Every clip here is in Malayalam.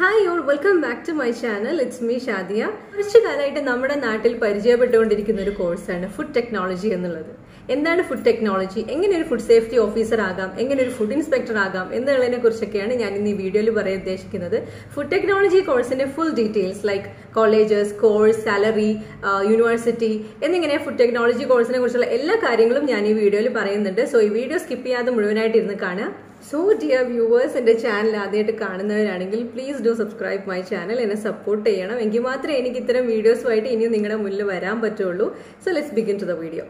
hi all welcome back to my channel it's me Shadiya കുറച്ചു കാലമായിട്ട് നമ്മുടെ നാട്ടിൽ പരിചയപ്പെട്ടുകൊണ്ടിരിക്കുന്ന ഒരു കോഴ്സാണ് ഫുഡ് ടെക്നോളജി എന്നുള്ളത് എന്താണ് ഫുഡ് ടെക്നോളജി എങ്ങനെ ഒരു ഫുഡ് സേഫ്റ്റി ഓഫീസർ ആകാം എങ്ങനെ ഒരു ഫുഡ് ഇൻസ്പെക്ടർ ആകാം എന്നുള്ളതിനെ കുറിച്ചൊക്കെയാണ് ഞാൻ ഇന്ന് ഈ വീഡിയോയിൽ പറയാൻ ഉദ്ദേശിക്കുന്നത് ഫുഡ് ടെക്നോളജി കോഴ്സിന്റെ full details like colleges course salary university എന്നിങ്ങനെ ഫുഡ് ടെക്നോളജി കോഴ്സിനെ കുറിച്ചുള്ള എല്ലാ കാര്യങ്ങളും ഞാൻ ഈ വീഡിയോയിൽ പറയുന്നുണ്ട് സോ ഈ വീഡിയോ സ്കിപ്പ് ചെയ്യാതെ മുഴുവനായിട്ട് ഇരുന്ന് കാണുക സോ ഡിയർ വ്യൂവേഴ്സ് എൻ്റെ ചാനൽ ആദ്യമായിട്ട് കാണുന്നവരാണെങ്കിൽ please do subscribe my channel എന്നെ സപ്പോർട്ട് ചെയ്യണം എങ്കിൽ മാത്രമേ എനിക്ക് ഇത്തരം വീഡിയോസുമായിട്ട് ഇനിയും നിങ്ങളുടെ മുന്നിൽ വരാൻ പറ്റുള്ളൂ so let's begin to the video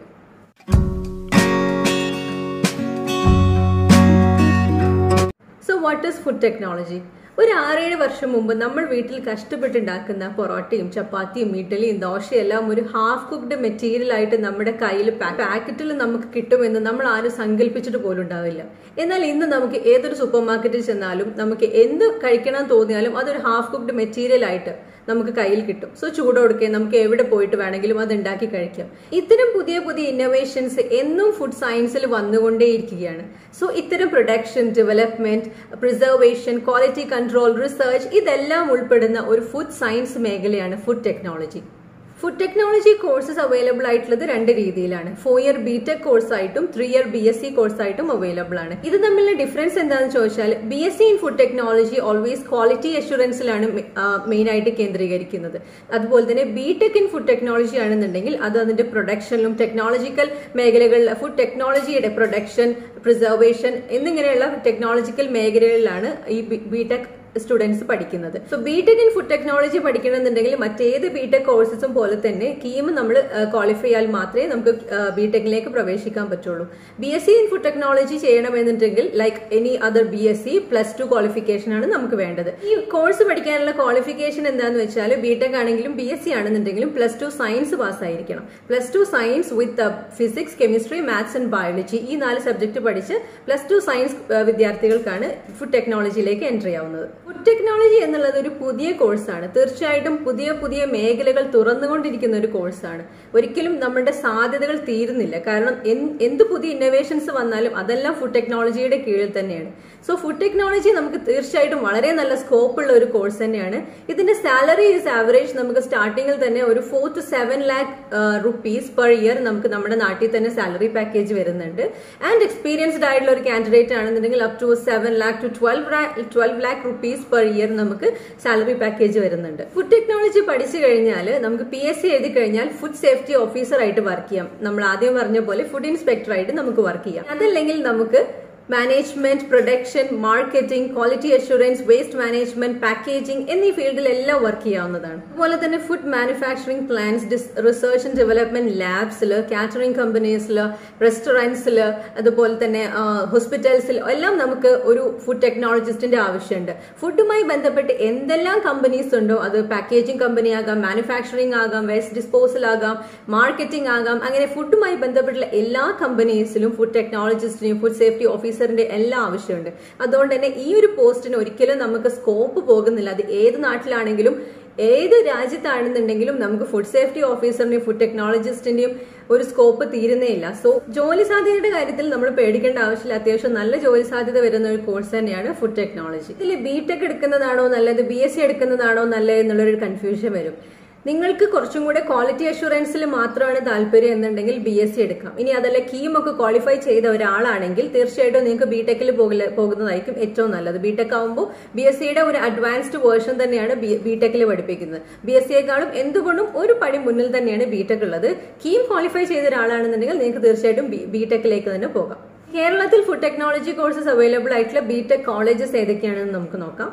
so what is food technology ഒരു ആറേഴ് വർഷം മുമ്പ് നമ്മൾ വീട്ടിൽ കഷ്ടപ്പെട്ടുണ്ടാക്കുന്ന പൊറോട്ടയും ചപ്പാത്തിയും ഇഡ്ഡലിയും ദോശയെല്ലാം ഒരു ഹാഫ് കുക്ക്ഡ് മെറ്റീരിയൽ ആയിട്ട് നമ്മുടെ കയ്യിൽ പാക്കറ്റിൽ നമുക്ക് കിട്ടുമെന്ന് നമ്മൾ ആരും സങ്കല്പിച്ചിട്ട് പോലും ഉണ്ടാവില്ല എന്നാൽ ഇന്ന് നമുക്ക് ഏതൊരു സൂപ്പർ മാർക്കറ്റിൽ ചെന്നാലും നമുക്ക് എന്ത് കഴിക്കണം തോന്നിയാലും അതൊരു ഹാഫ് കുക്ക്ഡ് മെറ്റീരിയൽ ആയിട്ട് നമുക്ക് കയ്യിൽ കിട്ടും സോ ചൂടോടുക്കെ നമുക്ക് എവിടെ പോയിട്ട് വേണമെങ്കിലും അത് ഉണ്ടാക്കി കഴിക്കാം ഇത്തരം പുതിയ പുതിയ ഇന്നോവേഷൻസ് എന്നും ഫുഡ് സയൻസിൽ വന്നുകൊണ്ടേയിരിക്കുകയാണ് സോ ഇത്തരം production development preservation quality control research ഇതെല്ലാം ഉൾപ്പെടുന്ന ഒരു ഫുഡ് സയൻസ് മേഖലയാണ് food technology food technology courses available ആയിട്ടുള്ളത് രണ്ട് രീതിയിലാണ് four year B tech course ആയിട്ടും three year B S C course ആയിട്ടും അവൈലബിൾ ആണ് ഇത് തമ്മിലുള്ള ഡിഫറൻസ് എന്താണെന്ന് ചോദിച്ചാൽ B S C in food technology always quality അഷുറൻസിലാണ് മെയിൻ ആയിട്ട് കേന്ദ്രീകരിക്കുന്നത് അതുപോലെ തന്നെ B tech in food technology ആണെന്നുണ്ടെങ്കിൽ അത് അതിന്റെ പ്രൊഡക്ഷനിലും ടെക്നോളജിക്കൽ മേഖലകളിൽ ഫുഡ് ടെക്നോളജിയുടെ പ്രൊഡക്ഷൻ പ്രിസർവേഷൻ എന്നിങ്ങനെയുള്ള ടെക്നോളജിക്കൽ മേഖലകളിലാണ് ഈ ബി ടെക് സ്റ്റുഡൻസ് പഠിക്കുന്നത് so B tech in food technology പഠിക്കണമെന്നുണ്ടെങ്കിൽ മറ്റേത് ബി ടെക് കോഴ്സസും പോലെ തന്നെ കീം നമ്മൾ ക്വാളിഫൈ ആയാൽ മാത്രമേ നമുക്ക് ബി ടെക്കിലേക്ക് പ്രവേശിക്കാൻ പറ്റുള്ളൂ B S C in food technology ചെയ്യണമെന്നുണ്ടെങ്കിൽ like any other B S C plus two qualification ആണ് നമുക്ക് വേണ്ടത് ഈ കോഴ്സ് പഠിക്കാനുള്ള ക്വാളിഫിക്കേഷൻ എന്താന്ന് വെച്ചാൽ ബി ടെക് ആണെങ്കിലും ബി എസ് സി ആണെന്നുണ്ടെങ്കിലും പ്ലസ് ടു സയൻസ് പാസ് ആയിരിക്കണം plus two science with physics chemistry maths and biology ഈ നാല് സബ്ജക്ട് പഠിച്ച് പ്ലസ് ടു സയൻസ് വിദ്യാർത്ഥികൾക്കാണ് ഫുഡ് ടെക്നോളജിയിലേക്ക് എൻട്രി ആവുന്നത് ഫുഡ് ടെക്നോളജി എന്നുള്ളത് ഒരു പുതിയ കോഴ്സാണ് തീർച്ചയായിട്ടും പുതിയ പുതിയ മേഖലകൾ തുറന്നുകൊണ്ടിരിക്കുന്ന ഒരു കോഴ്സാണ് ഒരിക്കലും നമ്മുടെ സാധ്യതകൾ തീരുന്നില്ല കാരണം എന്ത് പുതിയ ഇന്നോവേഷൻസ് വന്നാലും അതെല്ലാം ഫുഡ് ടെക്നോളജിയുടെ കീഴിൽ തന്നെയാണ് സോ ഫുഡ് ടെക്നോളജി നമുക്ക് തീർച്ചയായിട്ടും വളരെ നല്ല സ്കോപ്പ് ഉള്ള ഒരു കോഴ്സ് തന്നെയാണ് ഇതിന്റെ സാലറി ഈസ് ആവറേജ് നമുക്ക് സ്റ്റാർട്ടിങ്ങിൽ തന്നെ ഒരു four to seven lakh rupees per year നമുക്ക് നമ്മുടെ നാട്ടിൽ തന്നെ സാലറി പാക്കേജ് വരുന്നുണ്ട് ആൻഡ് എക്സ്പീരിയൻസ്ഡ് ആയിട്ടുള്ള ഒരു കാൻഡിഡേറ്റ് ആണെന്നുണ്ടെങ്കിൽ up to seven lakh to twelve twelve lakh rupees per year നമുക്ക് സാലറി പാക്കേജ് വരുന്നുണ്ട് ഫുഡ് ടെക്നോളജി പഠിച്ചു കഴിഞ്ഞാൽ നമുക്ക് പി എസ് സി എഴുതി കഴിഞ്ഞാൽ ഫുഡ് സേഫ്റ്റി ഓഫീസർ ആയിട്ട് വർക്ക് ചെയ്യാം നമ്മൾ ആദ്യം പറഞ്ഞ പോലെ ഫുഡ് ഇൻസ്പെക്ടർ ആയിട്ട് നമുക്ക് വർക്ക് ചെയ്യാം അതല്ലെങ്കിൽ നമുക്ക് management production marketing quality assurance waste management packaging എന്നീ ഫീൽഡിലെല്ലാം വർക്ക് ചെയ്യാവുന്നതാണ് അതുപോലെ തന്നെ food manufacturing plants research and development ലാബ്സിൽ കാറ്ററിംഗ് കമ്പനീസിൽ റെസ്റ്റോറൻറ്റ്സിൽ അതുപോലെ തന്നെ ഹോസ്പിറ്റൽസിൽ എല്ലാം നമുക്ക് ഒരു ഫുഡ് ടെക്നോളജിസ്റ്റിന്റെ ആവശ്യമുണ്ട് ഫുഡുമായി ബന്ധപ്പെട്ട് എന്തെല്ലാം കമ്പനീസ് ഉണ്ടോ അത് പാക്കേജിംഗ് കമ്പനി ആകാം മാനുഫാക്ചറിംഗ് ആകാം വേസ്റ്റ് ഡിസ്പോസൽ ആകാം മാർക്കറ്റിംഗ് ആകാം അങ്ങനെ ഫുഡുമായി ബന്ധപ്പെട്ടുള്ള എല്ലാ കമ്പനീസിലും ഫുഡ് ടെക്നോളജിസ്റ്റിനെയും ഫുഡ് സേഫ്റ്റി ഓഫീസർ ഓഫീസറിന്റെ എല്ലാ ആവശ്യമുണ്ട് അതുകൊണ്ട് തന്നെ ഈ ഒരു പോസ്റ്റിന് ഒരിക്കലും നമുക്ക് സ്കോപ്പ് പോകുന്നില്ല അത് ഏത് നാട്ടിലാണെങ്കിലും ഏത് രാജ്യത്താണെന്നുണ്ടെങ്കിലും നമുക്ക് ഫുഡ് സേഫ്റ്റി ഓഫീസറിന്റെയും ഫുഡ് ടെക്നോളജിസ്റ്റിന്റെയും ഒരു സ്കോപ്പ് തീരുന്നേയില്ല സോ ജോലി സാധ്യതയുടെ കാര്യത്തിൽ നമ്മൾ പേടിക്കേണ്ട ആവശ്യമില്ല അത്യാവശ്യം നല്ല ജോലി സാധ്യത വരുന്ന ഒരു കോഴ്സ് തന്നെയാണ് ഫുഡ് ടെക്നോളജി ഇതിൽ ബി ടെക് എടുക്കുന്നതാണോ നല്ലത് ബി എസ് സി എടുക്കുന്നതാണോ നല്ലത് എന്നുള്ളൊരു കൺഫ്യൂഷൻ വരും നിങ്ങൾക്ക് കുറച്ചും കൂടെ ക്വാളിറ്റി അഷുറൻസിൽ മാത്രമാണ് താല്പര്യം എന്നുണ്ടെങ്കിൽ ബി എസ് സി എടുക്കാം ഇനി അതല്ല കീം ഒക്കെ ക്വാളിഫൈ ചെയ്ത ഒരാളാണെങ്കിൽ തീർച്ചയായിട്ടും നിങ്ങൾക്ക് ബി ടെക്കിൽ പോകുന്നതായിരിക്കും ഏറ്റവും നല്ലത് ബി ടെക് ആകുമ്പോൾ ബി എസ് സിയുടെ ഒരു അഡ്വാൻസ്ഡ് വേർഷൻ തന്നെയാണ് ബി ടെക്കിൽ പഠിപ്പിക്കുന്നത് ബി എസ് സിയെക്കാളും എന്തുകൊണ്ടും ഒരു പടി മുന്നിൽ തന്നെയാണ് ബി ടെക് ഉള്ളത് കീം ക്വാളിഫൈ ചെയ്ത ഒരാളാണെന്നുണ്ടെങ്കിൽ നിങ്ങൾക്ക് തീർച്ചയായിട്ടും ബി ടെക്കിലേക്ക് തന്നെ പോകാം കേരളത്തിൽ ഫുഡ് ടെക്നോളജി കോഴ്സസ് അവൈലബിൾ ആയിട്ടുള്ള ബി ടെക് കോളേജസ് ഏതൊക്കെയാണെന്ന് നമുക്ക് നോക്കാം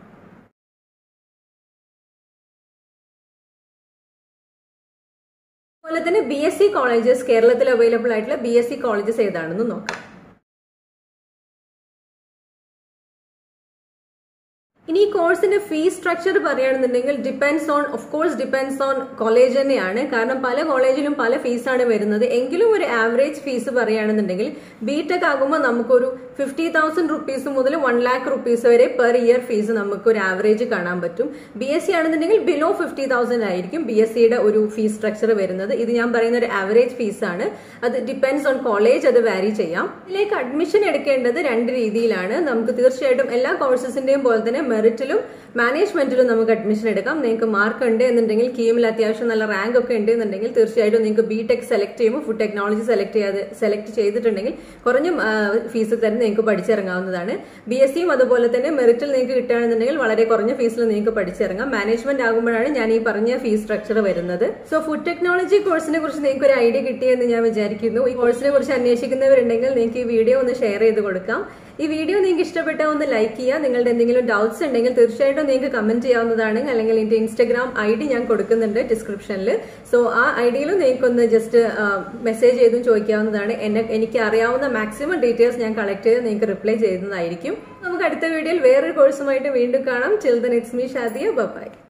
അതുപോലെ തന്നെ ബി എസ് സി കോളേജസ് കേരളത്തിൽ അവൈലബിൾ ആയിട്ടുള്ള ബി എസ് സി കോളേജസ് ഏതാണെന്ന് നോക്കാം ഇനി ഈ കോഴ്സിന്റെ ഫീസ് സ്ട്രക്ചർ പറയുകയാണെന്നുണ്ടെങ്കിൽ depends on of course depends on college തന്നെയാണ് കാരണം പല കോളേജിലും പല ഫീസാണ് വരുന്നത് എങ്കിലും ഒരു ആവറേജ് ഫീസ് പറയുകയാണെന്നുണ്ടെങ്കിൽ ബി ടെക് ആകുമ്പോൾ നമുക്കൊരു ഫിഫ്റ്റി തൗസൻഡ് റുപ്പീസ് മുതൽ വൺ ലാക്ക് റുപ്പീസ് വരെ പെർ ഇയർ ഫീസ് നമുക്ക് ഒരു ആവറേജ് കാണാൻ പറ്റും ബി എസ് സി ആണെന്നുണ്ടെങ്കിൽ ബിലോ ഫിഫ്റ്റി തൗസൻഡ് ആയിരിക്കും ബി എസ് സിയുടെ ഒരു ഫീസ് സ്ട്രക്ചർ വരുന്നത് ഇത് ഞാൻ പറയുന്ന ഒരു ആവറേജ് ഫീസാണ് അത് ഡിപ്പെൻസ് ഓൺ കോളേജ് അത് വാരി ചെയ്യാം ഇതിലേക്ക് അഡ്മിഷൻ എടുക്കേണ്ടത് രണ്ട് രീതിയിലാണ് നമുക്ക് തീർച്ചയായിട്ടും എല്ലാ കോഴ്സസിന്റെയും പോലെ തന്നെ മെറിറ്റിലും മാനേജ്മെന്റിലും നമുക്ക് അഡ്മിഷൻ എടുക്കാം നിങ്ങൾക്ക് മാർക്ക് ഉണ്ട് എന്നുണ്ടെങ്കിൽ കീമിൽ അത്യാവശ്യം നല്ല റാങ്ക് ഒക്കെ ഉണ്ട് എന്നുണ്ടെങ്കിൽ തീർച്ചയായിട്ടും നിങ്ങൾക്ക് ബി ടെക് സെലക്ട് ചെയ്യുമ്പോൾ ഫുഡ് ടെക്നോളജി സെലക്ട് ചെയ്യാതെ സെലക്ട് ചെയ്തിട്ടുണ്ടെങ്കിൽ കുറഞ്ഞ ഫീസിൽ തന്നെ നിങ്ങൾക്ക് പഠിച്ചിറങ്ങാവുന്നതാണ് ബി എസ് സിയും അതുപോലെ തന്നെ മെറിറ്റിൽ നിങ്ങൾക്ക് കിട്ടുകയാണെന്നുണ്ടെങ്കിൽ വളരെ കുറഞ്ഞ ഫീസിൽ നിങ്ങൾക്ക് പഠിച്ചിറങ്ങാം മാനേജ്മെന്റ് ആകുമ്പോഴാണ് ഞാൻ ഈ പറഞ്ഞ ഫീസ് സ്ട്രക്ചർ വരുന്നത് സോ ഫുഡ് ടെക്നോളജി കോഴ്സിനെ കുറിച്ച് നിങ്ങൾക്ക് ഒരു ഐഡിയ കിട്ടിയെന്ന് ഞാൻ വിചാരിക്കുന്നു ഈ കോഴ്സിനെ കുറിച്ച് അന്വേഷിക്കുന്നവരുണ്ടെങ്കിൽ നിങ്ങൾക്ക് ഈ വീഡിയോ ഒന്ന് ഷെയർ ചെയ്ത് കൊടുക്കാം ഈ വീഡിയോ നിങ്ങൾക്ക് ഇഷ്ടപ്പെട്ട ഒന്ന് ലൈക്ക് ചെയ്യുക നിങ്ങളുടെ എന്തെങ്കിലും ഡൗട്ട്സ് ഉണ്ടെങ്കിൽ തീർച്ചയായിട്ടും നിങ്ങൾക്ക് കമന്റ് ചെയ്യാവുന്നതാണ് അല്ലെങ്കിൽ എന്റെ ഇൻസ്റ്റഗ്രാം ഐ ഡി ഞാൻ കൊടുക്കുന്നുണ്ട് ഡിസ്ക്രിപ്ഷനിൽ സോ ആ ഐ ഡിയിലും നിങ്ങൾക്കൊന്ന് ജസ്റ്റ് മെസ്സേജ് ചെയ്തും ചോദിക്കാവുന്നതാണ് എന്നെ എനിക്ക് അറിയാവുന്ന മാക്സിമം ഡീറ്റെയിൽസ് ഞാൻ കളക്ട് ചെയ്ത് നിങ്ങൾക്ക് റിപ്ലൈ ചെയ്യുന്നതായിരിക്കും നമുക്ക് അടുത്ത വീഡിയോയിൽ വേറൊരു കോഴ്സുമായിട്ട് വീണ്ടും കാണാം children it's me Shadiya by